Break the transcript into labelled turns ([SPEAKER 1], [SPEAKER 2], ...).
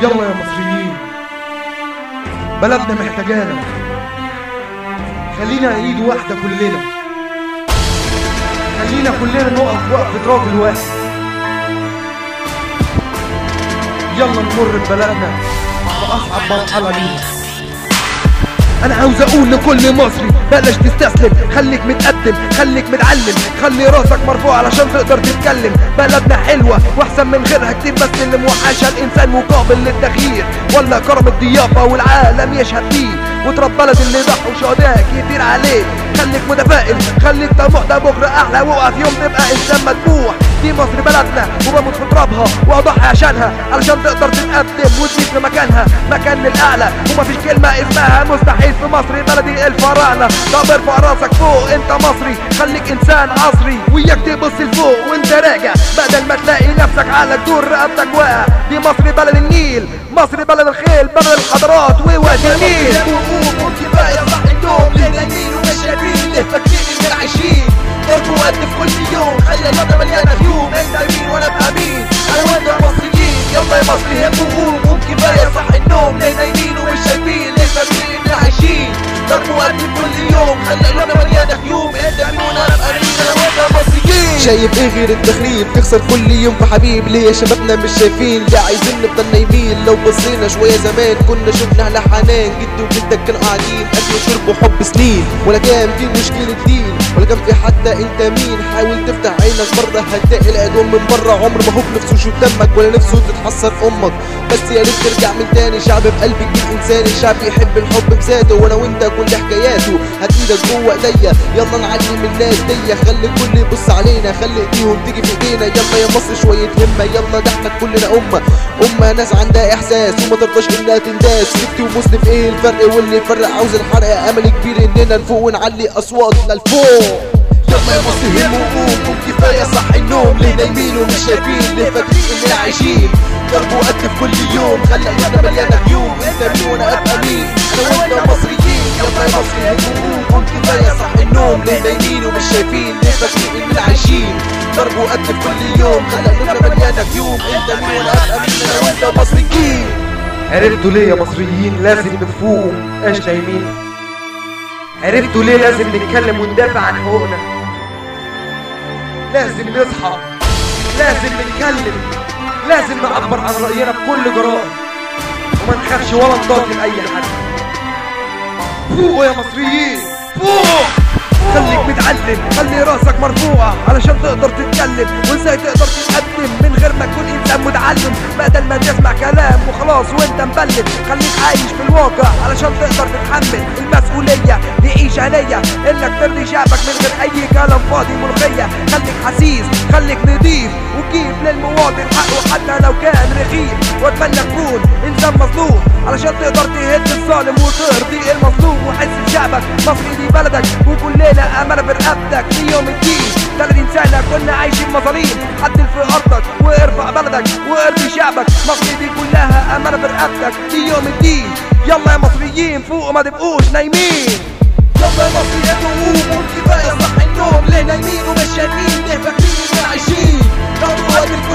[SPEAKER 1] يلا يا مصريين بلدنا محتاجانا خلينا ايد واحدة كلنا خلينا كلنا نقف وقفة راجل واحد يلا نمر ببلدنا بأصعب مرحلة لينا انا عاوز اقول لكل مصري بلاش تستسلم خليك متقدم خليك متعلم خلي راسك مرفوع علشان تقدر تتكلم بلدنا حلوة واحسن من غيرها كتير بس اللي موحشها الانسان مقابل للتغيير ولا كرم الضيافة والعالم يشهد فيه وتراب بلد اللي ضحوا شهداء كتير عليه خليك متفائل خليك طموح ده بكره احلى واوعى في يوم تبقى انسان مدبوح دي مصر بلدنا وبموت في ترابها واضحي عشانها علشان تقدر تتقدم وتزيد في مكانها مكان الاعلى ومفيش كلمه اسمها مستحيل في مصر بلدي الفراعنه طب ارفع راسك فوق انت مصري خليك انسان عصري وياك تبص لفوق وانت راجع بدل ما تلاقي نفسك على جدور رقبتك واقع دي مصر بلد النيل مصر بلد الخيل بلد الحضارات ووادي النيل
[SPEAKER 2] كفاية صح النوم ليه نايمين ومش قادرين ليه فاكرين اننا عايشين ضرب وقت في كل يوم خلي اليوم مليانة هيوم انت مين وانا ابقى مين انا وانت مصريين يلا يا مصري هي قوم قوم كفاية صح النوم ليه نايمين ومش شايفين ليه فاكرين اننا عايشين ضرب وقت في كل يوم خلي اليوم مليانة هيوم انت مين وانا ابقى مين انا وانت مصريين
[SPEAKER 3] شايف ايه غير التخريب تخسر كل يوم في حبيب ليه يا شبابنا مش شايفين ليه عايزين نفضل نايمين لو بصينا شويه زمان كنا شفنا على حنان جد وجدك كانوا قاعدين اكل وشرب وحب سنين ولا كان في مشكله دين ولا كان في حتى انت مين حاول تفتح عينك بره هتلاقي العدوان من بره عمر ما هو بنفسه يشوف دمك ولا نفسه تتحسر امك بس يا ريت ترجع من تاني شعب بقلب كبير انساني شعب يحب الحب بذاته وانا وانت كل حكاياته هات ايدك جوه ايديا يلا نعلم الناس دي خلي الكل يبص علينا خلي ايديهم تيجي في ايدينا يلا يا مصر شويه همه يلا ده احنا كلنا امه امه ناس عندها احساس وما ترضاش انها تنداس سكتي ومسلم ايه الفرق واللي يفرق عاوز الحرق امل كبير اننا نفوق ونعلي اصواتنا لفوق
[SPEAKER 2] يلا يا مصر هم وقوم قوم كفاية صح النوم ليه نايمين ومش شايفين ليه فاكرين اننا عايشين ضرب وقت في كل يوم خلي ايامنا مليانة هيوم انت مين وانا ابقى مين انا وانت مصريين يلا يا مصر هم وقوم قوم كفاية صح النوم ليه نايمين ومش شايفين ليه فاكرين اننا عايشين ضرب وقت في كل يوم خلي ايامنا مليانة هيوم انت مين وانا ابقى مين انا وانت مصريين
[SPEAKER 1] عرفتوا ليه يا مصريين لازم نفوق ايش نايمين عرفتوا ليه لازم نتكلم وندافع عن حقوقنا لازم نصحى لازم نتكلم لازم نعبر عن رأينا بكل جرأة وما نخافش ولا نضاهي لأي حد فوقوا يا مصريين فوق خليك متعلم خلي راسك مرفوعة علشان تقدر تتكلم وازاي تقدر تتقدم من غير ما تكون انسان متعلم بدل ما تسمع كلام وخلاص وانت مبلد خليك عايش في الواقع علشان تقدر تتحمل المسؤولية تعيش هنية انك ترضي شعبك من غير اي كلام فاضي ملغية خليك حسيس خليك نضيف وجيب للمواطن حقه حتى لو كان رغيف واتمنى تكون انسان مظلوم علشان تقدر تهد الظالم وترضي المظلوم وحس بشعبك مصر دي بلدك وكلنا امل برقبتك في يوم الدين 30 سنة كنا عايشين مظاليم عدل في ارضك وارفع بلدك وارضي شعبك مصر دي كلها امل برقبتك في يوم الدين يلا يا مصريين فوق ما تبقوش نايمين
[SPEAKER 2] يلا يا مصري يا قوم قوم كفاية صح النوم ليه نايمين ومش شايفين ليه فاكرين اننا عايشين ضرب وقت في